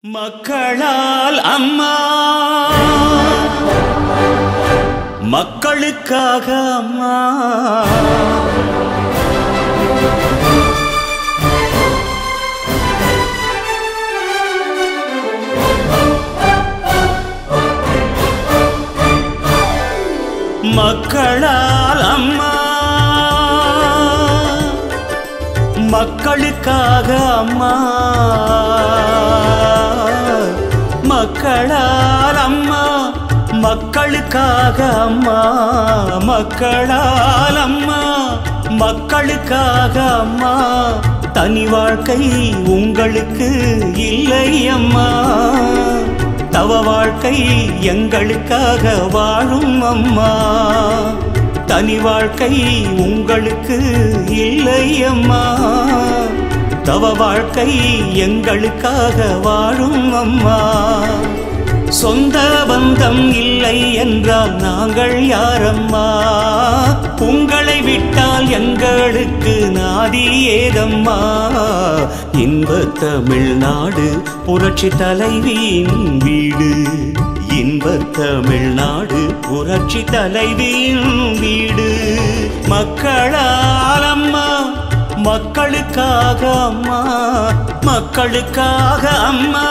மக்களால் அம்மா மக்களுக்காக அம்மா மக்களால் அம்மா மக்களுக்காக அம்மா மக்களால் அம்மா மக்களுக்காக அம்மா மக்களால் அம்மா மக்களுக்காக அம்மா தனி வாழ்க்கை உங்களுக்கு இல்லை அம்மா தவ வாழ்க்கை எங்களுக்காக வாழும் அம்மா தனி வாழ்க்கை உங்களுக்கு இல்லை அம்மா தவ வாழ்க்கை எங்களுக்காக வாழும் அம்மா சொந்த பந்தம் இல்லை என்றால் நாங்கள் யாரம்மா உங்களை விட்டால் எங்களுக்கு நாதி ஏதம்மா இன்ப தமிழ்நாடு புரட்சி தலைவியின் வீடு இன்ப தமிழ்நாடு புரட்சி தலைவியின் வீடு மக்களால் அம்மா மக்களுக்காக அம்மா மக்களுக்காக அம்மா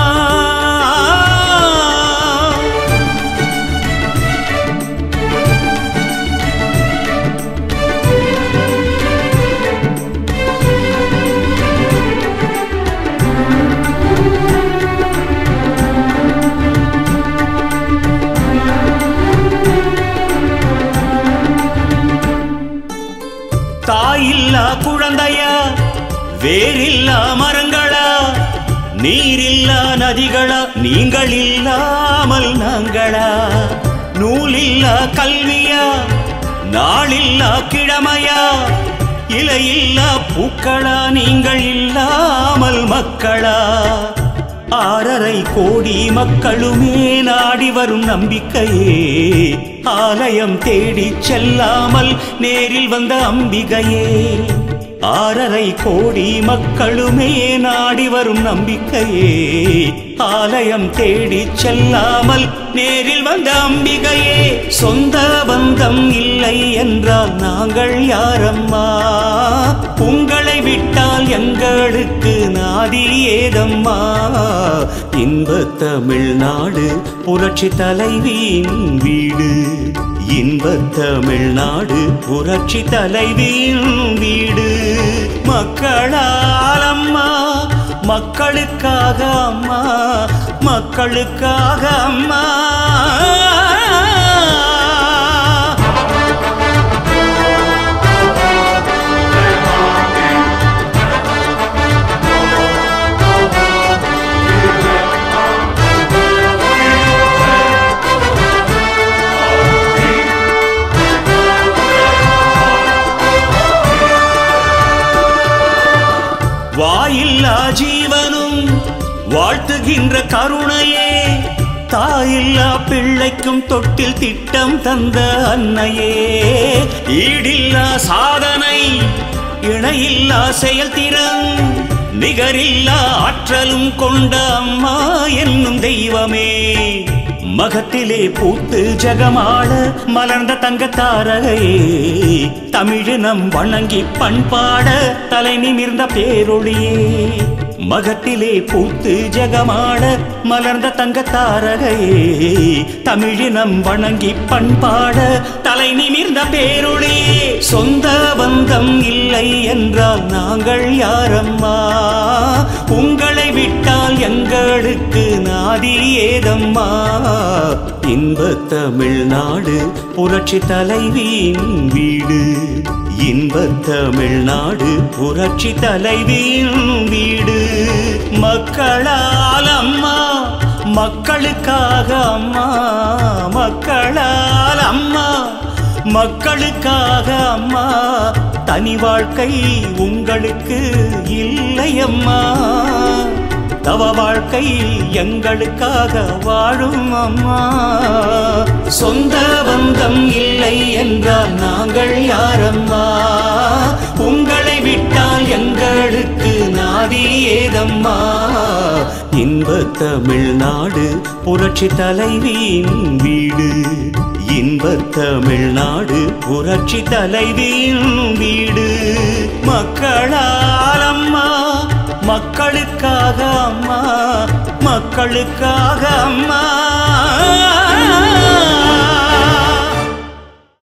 தாயில்லா குழந்தையா வேறில்லா மரங்களா நீரில்லா நதிகளா நீங்கள் இல்லாமல் நாங்களா நூலில்லா கல்வியா நாளில்லா கிழமையா இலையில்லா பூக்களா நீங்கள் இல்லாமல் மக்களா ஆறரை கோடி மக்களுமே நாடி வரும் நம்பிக்கையே ஆலயம் தேடிச் செல்லாமல் நேரில் வந்த அம்பிகையே ஆறரை கோடி மக்களுமே நாடி வரும் நம்பிக்கையே ஆலயம் தேடிச் செல்லாமல் நேரில் வந்த அம்பிகையே சொந்த பந்தம் இல்லை என்றால் நாங்கள் யாரம்மா உங்களை விட்டால் எங்களுக்கு நாதி ஏதம்மா இன்ப தமிழ்நாடு புரட்சி தலைவியின் வீடு இன்ப தமிழ்நாடு புரட்சி தலைவியின் வீடு மக்களால் அம்மா மக்களுக்காக அம்மா மக்களுக்காக அம்மா வாயில்லா ஜீவனும் வாழ்த்துகின்ற கருணையே தாயில்லா பிள்ளைக்கும் தொட்டில் திட்டம் தந்த அன்னையே ஈடில்லா சாதனை இணையில்லா செயல்திறன் நிகரில்லா ஆற்றலும் கொண்ட அம்மா என்னும் தெய்வமே மகத்திலே பூத்து ஜகமாள மலர்ந்த தங்க தாரகையே தமிழினம் வணங்கி பண்பாட தலை நிமிர்ந்த பேரொளியே மகத்திலே பூத்து ஜகமாட மலர்ந்த தங்க தாரகையே தமிழினம் வணங்கி பண்பாட தலை நிமிர்ந்த பேரொளியே சொந்த பந்தம் இல்லை என்றால் நாங்கள் யாரம்மா உங்களை விட்டால் எங்களுக்கு நாதி ஏதம்மா இன்ப தமிழ்நாடு புரட்சி தலைவியின் வீடு இன்ப தமிழ்நாடு புரட்சி தலைவியின் வீடு மக்களால் அம்மா மக்களுக்காக அம்மா மக்களால் அம்மா மக்களுக்காக அம்மா தனி வாழ்க்கை உங்களுக்கு இல்லை அம்மா தவ வாழ்க்கை எங்களுக்காக வாழும் அம்மா சொந்த பந்தம் இல்லை என்றால் நாங்கள் யாரம்மா உங்களை விட்டால் எங்களுக்கு நாதி ஏதம்மா இன்ப தமிழ்நாடு புரட்சி தலைவியின் வீடு இன்ப தமிழ்நாடு புரட்சி தலைவியின் வீடு மக்களால் அம்மா மக்களுக்காக அம்மா மக்களுக்காக அம்மா